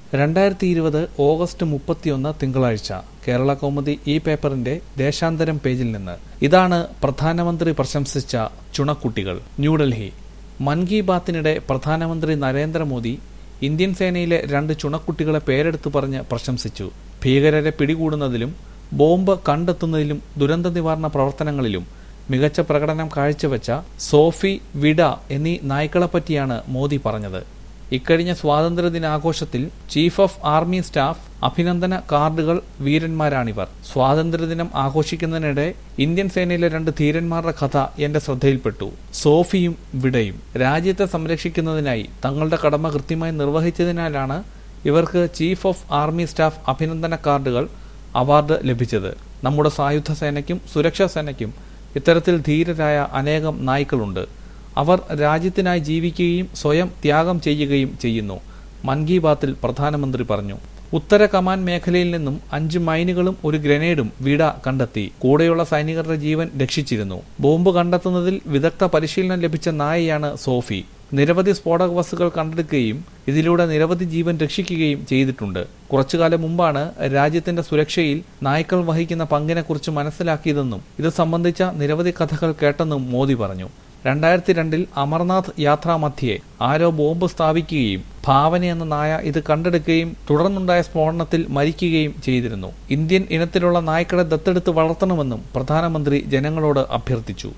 രണ്ടായിരത്തി ഇരുപത് ഓഗസ്റ്റ് മുപ്പത്തിയൊന്ന് തിങ്കളാഴ്ച കേരള കൗമുദി ഈ പേപ്പറിന്റെ ദേശാന്തരം പേജിൽ നിന്ന് ഇതാണ് പ്രധാനമന്ത്രി പ്രശംസിച്ച ചുണക്കുട്ടികൾ ന്യൂഡൽഹി മൻ കി ബാത്തിനിടെ പ്രധാനമന്ത്രി നരേന്ദ്രമോദി ഇന്ത്യൻ സേനയിലെ രണ്ട് ചുണക്കുട്ടികളെ പേരെടുത്തു പറഞ്ഞ് പ്രശംസിച്ചു ഭീകരരെ പിടികൂടുന്നതിലും ബോംബ് കണ്ടെത്തുന്നതിലും ദുരന്ത നിവാരണ പ്രവർത്തനങ്ങളിലും മികച്ച പ്രകടനം കാഴ്ചവെച്ച സോഫി വിഡ എന്നീ നായ്ക്കളെപ്പറ്റിയാണ് മോദി പറഞ്ഞത് ഇക്കഴിഞ്ഞ സ്വാതന്ത്ര്യദിനാഘോഷത്തിൽ ചീഫ് ഓഫ് ആർമി സ്റ്റാഫ് അഭിനന്ദന കാർഡുകൾ വീരന്മാരാണിവർ സ്വാതന്ത്ര്യദിനം ആഘോഷിക്കുന്നതിനിടെ ഇന്ത്യൻ സേനയിലെ രണ്ട് ധീരന്മാരുടെ കഥ എന്റെ ശ്രദ്ധയിൽപ്പെട്ടു സോഫിയും വിടയും രാജ്യത്തെ സംരക്ഷിക്കുന്നതിനായി തങ്ങളുടെ കടമ കൃത്യമായി നിർവഹിച്ചതിനാലാണ് ഇവർക്ക് ചീഫ് ഓഫ് ആർമി സ്റ്റാഫ് അഭിനന്ദന കാർഡുകൾ അവാർഡ് ലഭിച്ചത് നമ്മുടെ സായുധ സേനയ്ക്കും സുരക്ഷാ സേനയ്ക്കും ഇത്തരത്തിൽ ധീരരായ അനേകം നായ്ക്കളുണ്ട് അവർ രാജ്യത്തിനായി ജീവിക്കുകയും സ്വയം ത്യാഗം ചെയ്യുകയും ചെയ്യുന്നു മൻ കി ബാത്തിൽ പ്രധാനമന്ത്രി പറഞ്ഞു ഉത്തര കമാൻ മേഖലയിൽ നിന്നും അഞ്ച് മൈനുകളും ഒരു ഗ്രനേഡും വീട കണ്ടെത്തി കൂടെയുള്ള സൈനികരുടെ ജീവൻ രക്ഷിച്ചിരുന്നു ബോംബ് കണ്ടെത്തുന്നതിൽ വിദഗ്ധ പരിശീലനം ലഭിച്ച നായയാണ് സോഫി നിരവധി സ്ഫോടക വസ്തുക്കൾ കണ്ടെടുക്കുകയും ഇതിലൂടെ നിരവധി ജീവൻ രക്ഷിക്കുകയും ചെയ്തിട്ടുണ്ട് കുറച്ചുകാലം മുമ്പാണ് രാജ്യത്തിന്റെ സുരക്ഷയിൽ നായ്ക്കൾ വഹിക്കുന്ന പങ്കിനെക്കുറിച്ച് മനസ്സിലാക്കിയതെന്നും ഇത് സംബന്ധിച്ച നിരവധി കഥകൾ കേട്ടെന്നും മോദി പറഞ്ഞു രണ്ടായിരത്തി രണ്ടിൽ അമർനാഥ് യാത്രാമധ്യേ ആരോ ബോംബ് സ്ഥാപിക്കുകയും ഭാവന എന്ന നായ ഇത് കണ്ടെടുക്കുകയും തുടർന്നുണ്ടായ സ്ഫോടനത്തിൽ മരിക്കുകയും ചെയ്തിരുന്നു ഇന്ത്യൻ ഇനത്തിലുള്ള നായ്ക്കളെ ദത്തെടുത്ത് വളർത്തണമെന്നും പ്രധാനമന്ത്രി ജനങ്ങളോട് അഭ്യർത്ഥിച്ചു